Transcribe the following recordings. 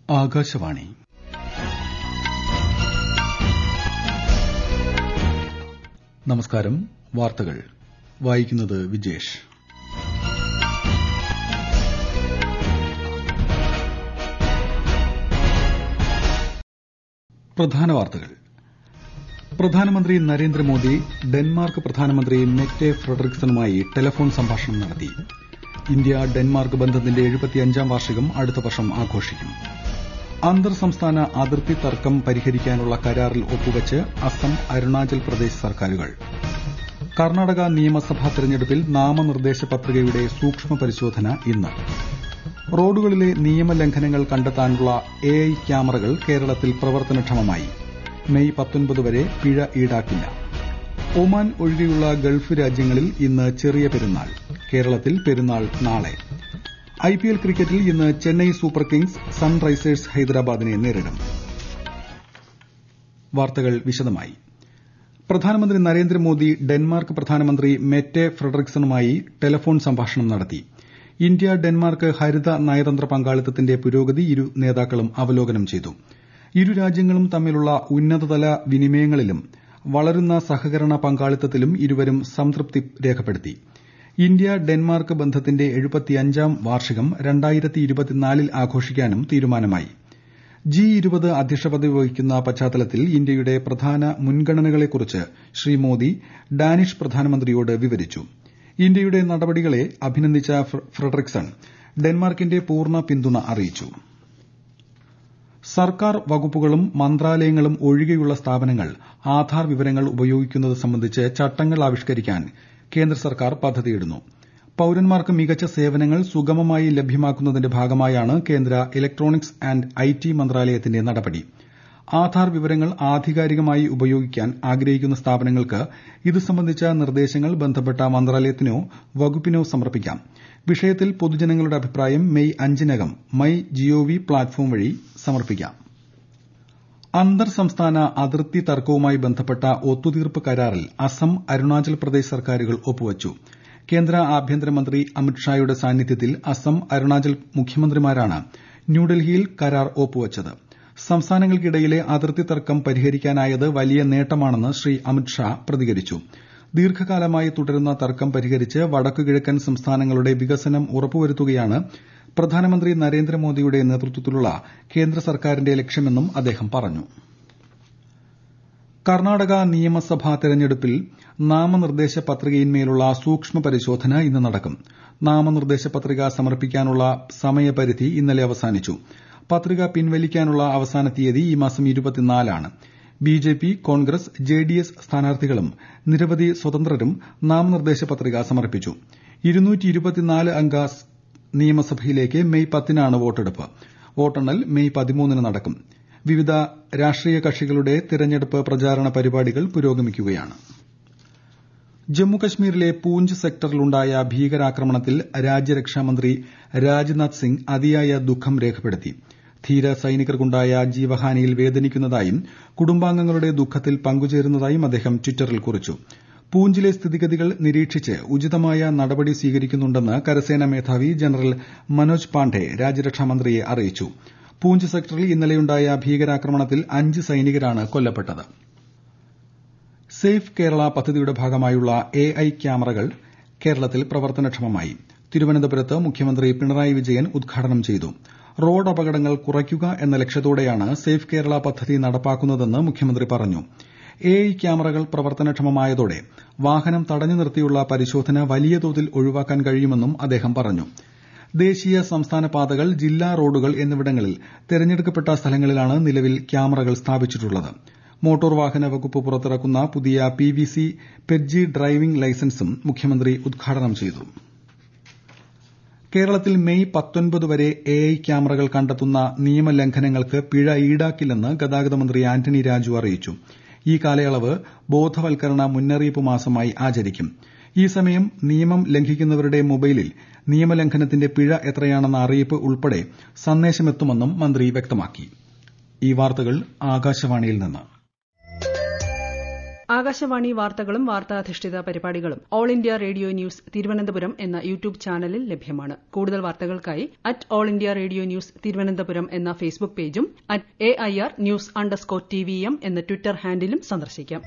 ആകാശവാണി നമസ്കാരം വാർത്തകൾ വായിക്കുന്നത് വിജേഷ് പ്രധാന വാർത്തകൾ പ്രധാനമന്ത്രി നരേന്ദ്രമോദി ഡെൻമാർക്ക് പ്രധാനമന്ത്രി മെറ്റെ ഫ്രെഡറിക്സണുമായി ടെലഫോൺ സംഭാഷണം നടത്തി ഇന്ത്യ ഡെൻമാർക്ക് ബന്ധത്തിന്റെ എഴുപത്തിയഞ്ചാം വാർഷികം അടുത്ത വർഷം ആഘോഷിക്കും അന്തർ സംസ്ഥാന അതിർത്തി തർക്കം പരിഹരിക്കാനുള്ള കരാറിൽ ഒപ്പുവച്ച് അസം അരുണാചൽ പ്രദേശ് സർക്കാരുകൾ കർണാടക നിയമസഭാ തെരഞ്ഞെടുപ്പിൽ നാമനിർദ്ദേശ പത്രികയുടെ സൂക്ഷ്മ പരിശോധന ഇന്ന് റോഡുകളിലെ നിയമലംഘനങ്ങൾ കണ്ടെത്താനുള്ള എഐ ക്യാമറകൾ കേരളത്തിൽ പ്രവർത്തനക്ഷമമായി മെയ് പത്തൊൻപത് വരെ പിഴ ഈടാക്കില്ല ഒമാൻ ഒഴികെയുള്ള ഗൾഫ് രാജ്യങ്ങളിൽ ഇന്ന് ചെറിയ പെരുന്നാൾ കേരളത്തിൽ പെരുന്നാൾ നാളെ ഐപിഎൽ ക്രിക്കറ്റിൽ ഇന്ന് ചെന്നൈ സൂപ്പർ കിങ്സ് സൺറൈസേഴ്സ് ഹൈദരാബാദിനെ നേരിടും വാർത്തകൾ വിശദമായി പ്രധാനമന്ത്രി നരേന്ദ്രമോദി ഡെൻമാർക്ക് പ്രധാനമന്ത്രി മെറ്റെ ഫ്രെഡറിക്സണുമായി ടെലഫോൺ സംഭാഷണം നടത്തി ഇന്ത്യ ഡെൻമാർക്ക് ഹരിത നയതന്ത്ര പങ്കാളിത്തത്തിന്റെ പുരോഗതി ഇരു നേതാക്കളും അവലോകനം ചെയ്തു ഇരു രാജ്യങ്ങളും തമ്മിലുള്ള ഉന്നതതല വിനിമയങ്ങളിലും വളരുന്ന സഹകരണ പങ്കാളിത്തത്തിലും ഇരുവരും സംതൃപ്തി രേഖപ്പെടുത്തി ഇന്ത്യ ഡെൻമാർക്ക് ബന്ധത്തിന്റെ എഴുപത്തിയഞ്ചാം വാർഷികം ൽ ആഘോഷിക്കാനും തീരുമാനമായി ജി ഇരുപത് അധ്യക്ഷ പദവി വഹിക്കുന്ന പശ്ചാത്തലത്തിൽ ഇന്ത്യയുടെ പ്രധാന മുൻഗണനകളെക്കുറിച്ച് ശ്രീ മോദി ഡാനിഷ് പ്രധാനമന്ത്രിയോട് വിവരിച്ചു ഇന്ത്യയുടെ നടപടികളെ അഭിനന്ദിച്ച ഫ്രെഡറിക്സൺ ഡെൻമാർക്കിന്റെ പൂർണ്ണ പിന്തുണ അറിയിച്ചു സർക്കാർ വകുപ്പുകളും മന്ത്രാലയങ്ങളും ഒഴികെയുള്ള സ്ഥാപനങ്ങൾ ആധാർ വിവരങ്ങൾ ഉപയോഗിക്കുന്നത് സംബന്ധിച്ച് ചട്ടങ്ങൾ ആവിഷ്കരിക്കാൻ കേന്ദ്ര സർക്കാർ പദ്ധതിയിടുന്നു പൌരന്മാർക്ക് മികച്ച സേവനങ്ങൾ സുഗമമായി ലഭ്യമാക്കുന്നതിന്റെ ഭാഗമായാണ് കേന്ദ്ര ഇലക്ട്രോണിക്സ് ആന്റ് ഐടി മന്ത്രാലയത്തിന്റെ നടപടി ആധാർ വിവരങ്ങൾ ആധികാരികമായി ഉപയോഗിക്കാൻ ആഗ്രഹിക്കുന്ന സ്ഥാപനങ്ങൾക്ക് ഇത് സംബന്ധിച്ച നിർദ്ദേശങ്ങൾ ബന്ധപ്പെട്ട മന്ത്രാലയത്തിനോ വകുപ്പിനോ സമർപ്പിക്കാം വിഷയത്തിൽ പൊതുജനങ്ങളുടെ അഭിപ്രായം മെയ് അഞ്ചിനകം മൈ ജിഒവി പ്ലാറ്റ്ഫോം വഴി സമർപ്പിക്കാം അന്തർ സംസ്ഥാന അതിർത്തി തർക്കവുമായി ബന്ധപ്പെട്ട ഒത്തുതീർപ്പ് കരാറിൽ അസം അരുണാചൽ പ്രദേശ് സർക്കാരുകൾ ഒപ്പുവച്ചു കേന്ദ്ര ആഭ്യന്തരമന്ത്രി അമിത്ഷായുടെ സാന്നിധ്യത്തിൽ അസം അരുണാചൽ മുഖ്യമന്ത്രിമാരാണ് ന്യൂഡൽഹിയിൽ കരാർ ഒപ്പുവച്ചത് സംസ്ഥാനങ്ങൾക്കിടയിലെ അതിർത്തി തർക്കം പരിഹരിക്കാനായത് വലിയ നേട്ടമാണെന്ന് ശ്രീ അമിത്ഷാ പ്രതികരിച്ചു ദീർഘകാലമായി തുടരുന്ന തർക്കം പരിഹരിച്ച് വടക്കുകിഴക്കൻ സംസ്ഥാനങ്ങളുടെ വികസനം ഉറപ്പുവരുത്തുകയാണ് പ്രധാനമന്ത്രി നരേന്ദ്രമോദിയുടെ നേതൃത്വത്തിലുള്ള കേന്ദ്ര സർക്കാരിന്റെ ലക്ഷ്യമെന്നും അദ്ദേഹം പറഞ്ഞു കർണാടക നിയമസഭാ തെരഞ്ഞെടുപ്പിൽ നാമനിർദ്ദേശ പത്രികയിന്മേലുള്ള സൂക്ഷ്മ പരിശോധന ഇന്ന് നടക്കും നാമനിർദ്ദേശ പത്രിക സമർപ്പിക്കാനുള്ള സമയപരിധി ഇന്നലെ അവസാനിച്ചു പത്രിക പിൻവലിക്കാനുള്ള അവസാന തീയതി ഈ മാസം ആണ് ബിജെപി കോൺഗ്രസ് ജെഡിഎസ് സ്ഥാനാർത്ഥികളും നിരവധി സ്വതന്ത്രരും നാമനിർദ്ദേശ പത്രിക സമർപ്പിച്ചു അംഗ നിയമസഭയിലേക്ക് മെയ് പത്തിനാണ് വോട്ടെടുപ്പ് വോട്ടെണ്ണൽ മെയ് പതിമൂന്നിന് നടക്കും വിവിധ രാഷ്ട്രീയ കക്ഷികളുടെ തെരഞ്ഞെടുപ്പ് പ്രചാരണ പരിപാടികൾ പുരോഗമിക്കുകയാണ് ജമ്മുകശ്മീരിലെ പൂഞ്ച് സെക്ടറിലുണ്ടായ ഭീകരാക്രമണത്തിൽ രാജ്യരക്ഷാമന്ത്രി രാജ്നാഥ് സിംഗ് അതിയായ ദുഃഖം രേഖപ്പെടുത്തി ധീര സൈനികർക്കുണ്ടായ ജീവഹാനിയിൽ വേദനിക്കുന്നതായും കുടുംബാംഗങ്ങളുടെ ദുഃഖത്തിൽ പങ്കുചേരുന്നതായും അദ്ദേഹം ട്വിറ്ററിൽ കുറിച്ചു പൂഞ്ചിലെ സ്ഥിതിഗതികൾ നിരീക്ഷിച്ച് ഉചിതമായ നടപടി സ്വീകരിക്കുന്നുണ്ടെന്ന് കരസേനാ മേധാവി ജനറൽ മനോജ് പാണ്ഡെ രാജ്യരക്ഷാമന്ത്രിയെ അറിയിച്ചു പൂഞ്ച് സെക്ടറിൽ ഇന്നലെയുണ്ടായ ഭീകരാക്രമണത്തിൽ അഞ്ച് സൈനികരാണ് കൊല്ലപ്പെട്ടത് സേഫ് കേരള പദ്ധതിയുടെ ഭാഗമായുള്ള എഐ ക്യാമറകൾ കേരളത്തിൽ പ്രവർത്തനക്ഷമമായി തിരുവനന്തപുരത്ത് മുഖ്യമന്ത്രി പിണറായി വിജയൻ ഉദ്ഘാടനം ചെയ്തു റോഡ് അപകടങ്ങൾ കുറയ്ക്കുക എന്ന ലക്ഷ്യത്തോടെയാണ് സേഫ് കേരള പദ്ധതി നടപ്പാക്കുന്നതെന്ന് മുഖ്യമന്ത്രി പറഞ്ഞു എഐ ക്യാമറകൾ പ്രവർത്തനക്ഷമമായതോടെ വാഹനം തടഞ്ഞു നിർത്തിയുള്ള പരിശോധന വലിയ തോതിൽ ഒഴിവാക്കാൻ കഴിയുമെന്നും അദ്ദേഹം പറഞ്ഞു ദേശീയ സംസ്ഥാന പാതകൾ ജില്ലാ റോഡുകൾ എന്നിവിടങ്ങളിൽ തെരഞ്ഞെടുക്കപ്പെട്ട സ്ഥലങ്ങളിലാണ് നിലവിൽ ക്യാമറകൾ സ്ഥാപിച്ചിട്ടുള്ളത് മോട്ടോർ വാഹന വകുപ്പ് പുറത്തിറക്കുന്ന പുതിയ പിവിസി പെഡ്ജി ഡ്രൈവിംഗ് ലൈസൻസും മുഖ്യമന്ത്രി ഉദ്ഘാടനം ചെയ്തു കേരളത്തിൽ മെയ് പത്തൊൻപത് വരെ എഐ ക്യാമറകൾ കണ്ടെത്തുന്ന നിയമലംഘനങ്ങൾക്ക് പിഴ ഈടാക്കില്ലെന്ന് ഗതാഗത മന്ത്രി ആന്റണി രാജു അറിയിച്ചു ഈ കാലയളവ് ബോധവൽക്കരണ മുന്നറിയിപ്പ് മാസമായി ആചരിക്കും ഈ സമയം നിയമം ലംഘിക്കുന്നവരുടെ മൊബൈലിൽ നിയമലംഘനത്തിന്റെ പിഴ എത്രയാണെന്ന അറിയിപ്പ് ഉൾപ്പെടെ സന്ദേശമെത്തുമെന്നും മന്ത്രി വ്യക്തമാക്കി ഈ വാർത്തകൾ ആകാശവാണിയിൽ നിന്ന് ആകാശവാണി വാർത്തകളും വാർത്താധിഷ്ഠിത പരിപാടികളും All India Radio News Thiruvananthapuram എന്ന യൂട്യൂബ് ചാനലിൽ ലഭ്യമാണ് കൂടുതൽ വാർത്തകൾക്കായി at All India Radio News Thiruvananthapuram എന്ന ഫേസ്ബുക്ക് പേജും at A I R news underscore T V M എന്ന ട്വിറ്റർ ഹാൻഡിലും സന്ദർശിക്കാം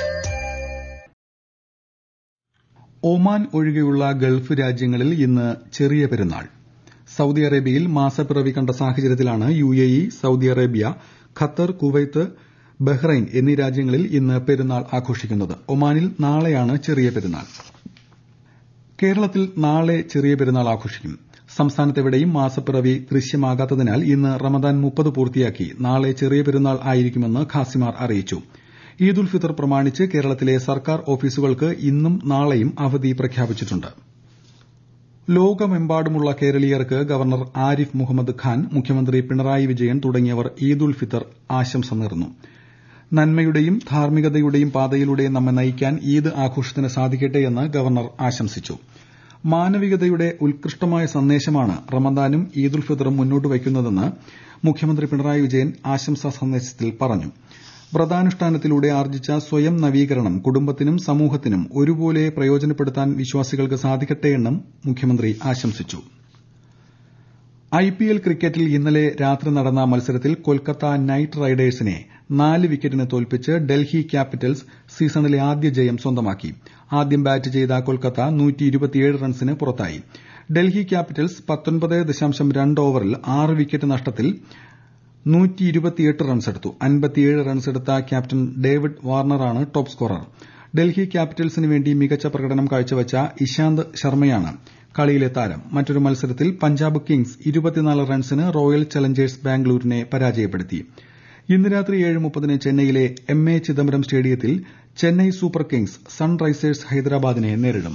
ഒമാൻ ഒഴികെയുള്ള ഗൾഫ് രാജ്യങ്ങളിൽ ഇന്ന് ചെറിയ പെരുന്നാൾ സൌദി അറേബ്യയിൽ മാസപ്പിറവി കണ്ട സാഹചര്യത്തിലാണ് U A E Saudi Arabia Qatar Kuwait Bahrain എന്നീ രാജ്യങ്ങളിൽ ഇന്ന് പെരുന്നാൾ ആഘോഷിക്കുന്നത് ഒമാനിൽ നാളെയാണ് ചെറിയ പെരുന്നാൾ കേരളത്തിൽ നാളെ ചെറിയ പെരുന്നാൾ ആഘോഷിക്കും സംസ്ഥാനത്തെവിടെയും മാസപ്പിറവി ദൃശ്യമാകാത്തതിനാൽ ഇന്ന് റമദാൻ മുപ്പത് പൂർത്തിയാക്കി നാളെ ചെറിയ പെരുന്നാൾ ആയിരിക്കുമെന്ന് ഖാസിമാർ അറിയിച്ചു ഈദ് ഉൽ ഫിത്തർ പ്രമാണിച്ച് കേരളത്തിലെ സർക്കാർ ഓഫീസുകൾക്ക് ഇന്നും നാളെയും അവധി പ്രഖ്യാപിച്ചിട്ടുണ്ട് ലോകമെമ്പാടുമുള്ള കേരളീയർക്ക് ഗവർണർ ആരിഫ് മുഹമ്മദ് ഖാൻ മുഖ്യമന്ത്രി പിണറായി വിജയൻ തുടങ്ങിയവർ ഈദ് ഉൽ ഫിത്തർ ആശംസ നേർന്നു നന്മയുടെയും ധാർമ്മികതയുടെയും പാതയിലൂടെ നമ്മെ നയിക്കാൻ ഈദ് ആഘോഷത്തിന് സാധിക്കട്ടെയെന്ന് ഗവർണർ ആശംസിച്ചു മാനവികതയുടെ ഉത്കൃഷ്ടമായ സന്ദേശമാണ് റമദാനും ഈദ് ഉൽ ഫിത്തറും മുന്നോട്ട് വയ്ക്കുന്നതെന്ന് മുഖ്യമന്ത്രി പിണറായി വിജയൻ ആശംസാ സന്ദേശത്തിൽ പറഞ്ഞു വ്രതാനുഷ്ഠാനത്തിലൂടെ ആർജിച്ച സ്വയം നവീകരണം കുടുംബത്തിനും സമൂഹത്തിനും ഒരുപോലെ പ്രയോജനപ്പെടുത്താൻ വിശ്വാസികൾക്ക് സാധിക്കട്ടെയെന്നും മുഖ്യമന്ത്രി ആശംസിച്ചു ഐപിഎൽ ക്രിക്കറ്റിൽ ഇന്നലെ രാത്രി നടന്ന മത്സരത്തിൽ കൊൽക്കത്ത നൈറ്റ് റൈഡേഴ്സിനെ നാല് വിക്കറ്റിന് തോൽപ്പിച്ച് ഡൽഹി ക്യാപിറ്റൽസ് സീസണിലെ ആദ്യ ജയം സ്വന്തമാക്കി ആദ്യം ബാറ്റ് ചെയ്ത കൊൽക്കത്ത റൺസിന് പുറത്തായി ഡൽഹി ക്യാപിറ്റൽസ് ഓവറിൽ ആറ് വിക്കറ്റ് നഷ്ടത്തിൽ റൺസെടുത്തു റൺസെടുത്ത ക്യാപ്റ്റൻ ഡേവിഡ് വാർണറാണ് ടോപ്പ് സ്കോറർ ഡൽഹി ക്യാപിറ്റൽസിന് വേണ്ടി മികച്ച പ്രകടനം കാഴ്ചവച്ച ഇശാന്ത് ശർമ്മയാണ് കളിയിലെ താരം മറ്റൊരു മത്സരത്തിൽ പഞ്ചാബ് കിങ്സ് റൺസിന് റോയൽ ചലഞ്ചേഴ്സ് ബാംഗ്ലൂരിനെ പരാജയപ്പെടുത്തി ഇന്ന് രാത്രി ഏഴ് മുപ്പതിന് ചെന്നൈയിലെ എം എ ചിദംബരം സ്റ്റേഡിയത്തിൽ ചെന്നൈ സൂപ്പർ കിങ്സ് സൺറൈസേഴ്സ് ഹൈദരാബാദിനെ നേരിടും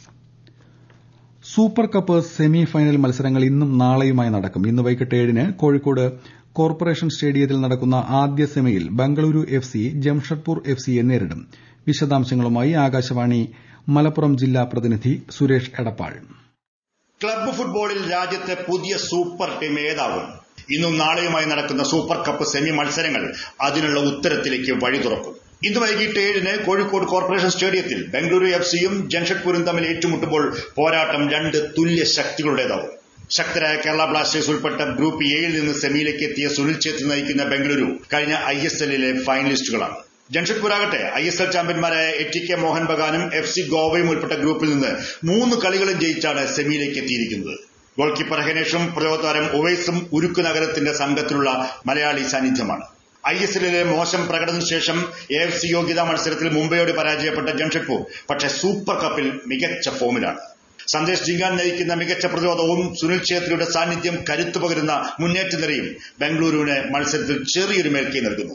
സൂപ്പർ കപ്പ് സെമി ഫൈനൽ മത്സരങ്ങൾ ഇന്നും നാളെയുമായി നടക്കും ഇന്ന് വൈകിട്ട് ഏഴിന് കോഴിക്കോട് കോർപ്പറേഷൻ സ്റ്റേഡിയത്തിൽ നടക്കുന്ന ആദ്യ സെമിയിൽ Bengaluru F C Jamshedpur F സിയെ നേരിടും വിശദാംശങ്ങളുമായി ആകാശവാണി മലപ്പുറം ജില്ലാ പ്രതിനിധി സുരേഷ് എടപ്പാൾ ക്ലബ്ബ് ഫുട്ബോളിൽ രാജ്യത്തെ പുതിയ സൂപ്പർ ടീം ഏതാകും ഇന്നും നാളെയുമായി നടക്കുന്ന സൂപ്പർ കപ്പ് സെമി മത്സരങ്ങൾ അതിനുള്ള ഉത്തരത്തിലേക്ക് വഴി തുറക്കും ഇന്ന് വൈകിട്ട് ഏഴിന് കോഴിക്കോട് കോർപ്പറേഷൻ സ്റ്റേഡിയത്തിൽ ബംഗളൂരു എഫ് സിയും ജംഷഡ്പൂരും തമ്മിൽ ഏറ്റുമുട്ടുമ്പോൾ പോരാട്ടം രണ്ട് തുല്യ ശക്തികളുടേതാവും ശക്തരായ കേരള ബ്ലാസ്റ്റേഴ്സ് ഉൾപ്പെട്ട ഗ്രൂപ്പ് എയിൽ നിന്ന് സെമിയിലേക്ക് എത്തിയ സുനിൽ ഛേത്രി നയിക്കുന്ന ബംഗളൂരു കഴിഞ്ഞ ഐ എസ് എല്ലിലെ ഫൈനലിസ്റ്റുകളാണ് ജംഷഡ്പൂർ ആകട്ടെ ഐ എസ് എൽ ചാമ്പ്യന്മാരായ എ ടി കെ മോഹൻ ബഗാനും എഫ് സി ഗോവയും ഉൾപ്പെട്ട ഗ്രൂപ്പിൽ നിന്ന് മൂന്ന് കളികളും ജയിച്ചാണ് സെമിയിലേക്ക് എത്തിയിരിക്കുന്നത് ഗോൾ കീപ്പർ ഹെനേഷും പ്രതിരോധതാരം ഉവൈസും ഉരുക്കു നഗരത്തിന്റെ സംഘത്തിലുള്ള മലയാളി സാന്നിധ്യമാണ് ഐ എസ് എല്ലിലെ മോശം പ്രകടനത്തിന് ശേഷം എ എഫ് സി യോഗ്യതാ മത്സരത്തിൽ മുംബൈയോട് പരാജയപ്പെട്ട ജംഷഡ്പൂർ പക്ഷേ സൂപ്പർ കപ്പിൽ മികച്ച ഫോമിലാണ് സന്ദേശ് ജിങ്കാൻ നയിക്കുന്ന മികച്ച പ്രതിരോധവും സുനിൽ ഛേത്രിയുടെ സാന്നിധ്യം കരുത്തു പകരുന്ന മുന്നേറ്റ നിരയും ബംഗളൂരുവിന് മത്സരത്തിൽ ചെറിയൊരു മേൽക്കൈ നൽകുന്നു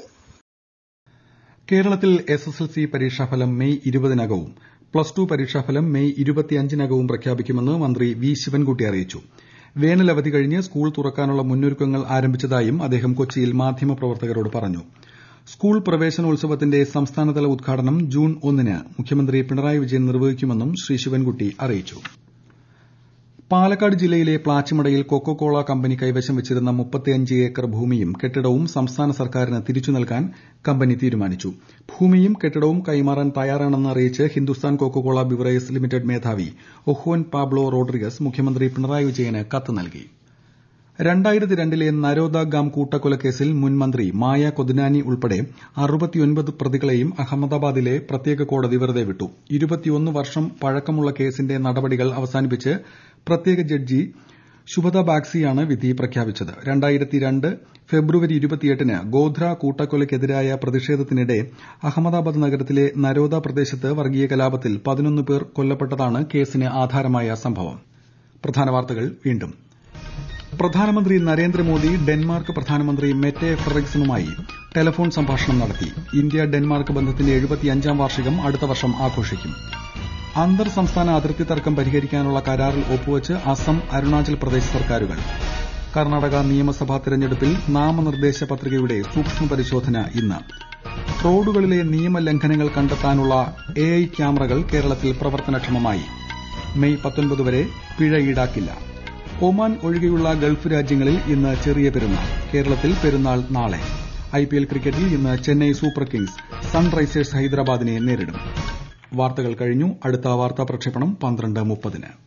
കേരളത്തിൽ എസ് എസ് എൽ സി പരീക്ഷാഫലം മെയ് ഇരുപതിനകവും പ്ലസ് ടു പരീക്ഷാഫലം മെയ് ഇരുപത്തിയഞ്ചിനകവും പ്രഖ്യാപിക്കുമെന്ന് മന്ത്രി വി ശിവൻകുട്ടി അറിയിച്ചു വേനൽ അവധി കഴിഞ്ഞ് സ്കൂൾ തുറക്കാനുള്ള മുന്നൊരുക്കങ്ങൾ ആരംഭിച്ചതായും അദ്ദേഹം കൊച്ചിയിൽ മാധ്യമപ്രവർത്തകരോട് പറഞ്ഞു സ്കൂൾ പ്രവേശനോത്സവത്തിന്റെ സംസ്ഥാനതല ഉദ്ഘാടനം ജൂൺ ഒന്നിന് മുഖ്യമന്ത്രി പിണറായി വിജയൻ നിർവഹിക്കുമെന്നും ശ്രീ ശിവൻകുട്ടി അറിയിച്ചു പാലക്കാട് ജില്ലയിലെ പ്ലാച്ചിമടയിൽ കൊക്കോ കോള കമ്പനി കൈവശം വച്ചിരുന്ന മുപ്പത്തിയഞ്ച് ഏക്കർ ഭൂമിയും കെട്ടിടവും സംസ്ഥാന സർക്കാരിന് തിരിച്ചു നൽകാൻ കമ്പനി തീരുമാനിച്ചു ഭൂമിയും കെട്ടിടവും കൈമാറാൻ തയ്യാറാണെന്ന് അറിയിച്ച് Hindustan Coca Cola Beverages Limited മേധാവി ഒഹോൻ പാബ്ലോ റോഡ്രിഗസ് മുഖ്യമന്ത്രി പിണറായി വിജയന് കത്ത് നൽകി രണ്ടായിരത്തി രണ്ടിലെ നരോദ ഗാം കൂട്ടക്കൊലക്കേസിൽ മുൻ മന്ത്രി മായ കൊദ്നാനി ഉൾപ്പെടെ അറുപത്തിയൊൻപത് പ്രതികളെയും അഹമ്മദാബാദിലെ പ്രത്യേക കോടതി വെറുതെ വിട്ടു ഇരുപത്തിയൊന്ന് വർഷം പഴക്കമുള്ള കേസിന്റെ നടപടികൾ അവസാനിപ്പിച്ച് പ്രത്യേക ജഡ്ജി ശുഭദ ബാഗ്സിയാണ് വിധി പ്രഖ്യാപിച്ചത് രണ്ടായിരത്തി രണ്ട് ഫെബ്രുവരി ഇരുപത്തിയെട്ടിന് ഗോധ്ര കൂട്ടക്കൊലയ്ക്കെതിരായ പ്രതിഷേധത്തിനിടെ അഹമ്മദാബാദ് നഗരത്തിലെ നരോദ പ്രദേശത്ത് വർഗീയ കലാപത്തിൽ പതിനൊന്ന് പേർ കൊല്ലപ്പെട്ടതാണ് കേസിന് ആധാരമായ സംഭവം പ്രധാന വാർത്തകൾ വീണ്ടും പ്രധാനമന്ത്രി നരേന്ദ്രമോദി ഡെൻമാർക്ക് പ്രധാനമന്ത്രി മെറ്റെ ഫ്രെറിക്സണുമായി ടെലഫോൺ സംഭാഷണം നടത്തി ഇന്ത്യ ഡെൻമാർക്ക് ബന്ധത്തിന്റെ എഴുപത്തിയഞ്ചാം വാർഷികം അടുത്ത വർഷം ആഘോഷിക്കും അന്തർ സംസ്ഥാന അതിർത്തി തർക്കം പരിഹരിക്കാനുള്ള കരാറിൽ ഒപ്പുവച്ച് അസം അരുണാചൽ പ്രദേശ് സർക്കാരുകൾ കർണാടക നിയമസഭാ തെരഞ്ഞെടുപ്പിൽ നാമനിർദ്ദേശ പത്രികയുടെ സൂക്ഷ്മ പരിശോധന ഇന്ന് റോഡുകളിലെ നിയമലംഘനങ്ങൾ കണ്ടെത്താനുള്ള എ ഐ ക്യാമറകൾ കേരളത്തിൽ പ്രവർത്തനക്ഷമമായി മെയ് പത്തൊൻപത് വരെ പിഴ ഈടാക്കില്ല ഒമാൻ ഒഴികെയുള്ള ഗൾഫ് രാജ്യങ്ങളിൽ ഇന്ന് ചെറിയ പെരുന്നാൾ കേരളത്തിൽ പെരുന്നാൾ നാളെ ഐപിഎൽ ക്രിക്കറ്റിൽ ഇന്ന് ചെന്നൈ സൂപ്പർ കിങ്സ് സൺറൈസേഴ്സ് ഹൈദരാബാദിനെ നേരിടും വാർത്തകൾ കഴിഞ്ഞു അടുത്ത വാർത്താ പ്രക്ഷേപണം പന്ത്രണ്ട് മുപ്പതിന്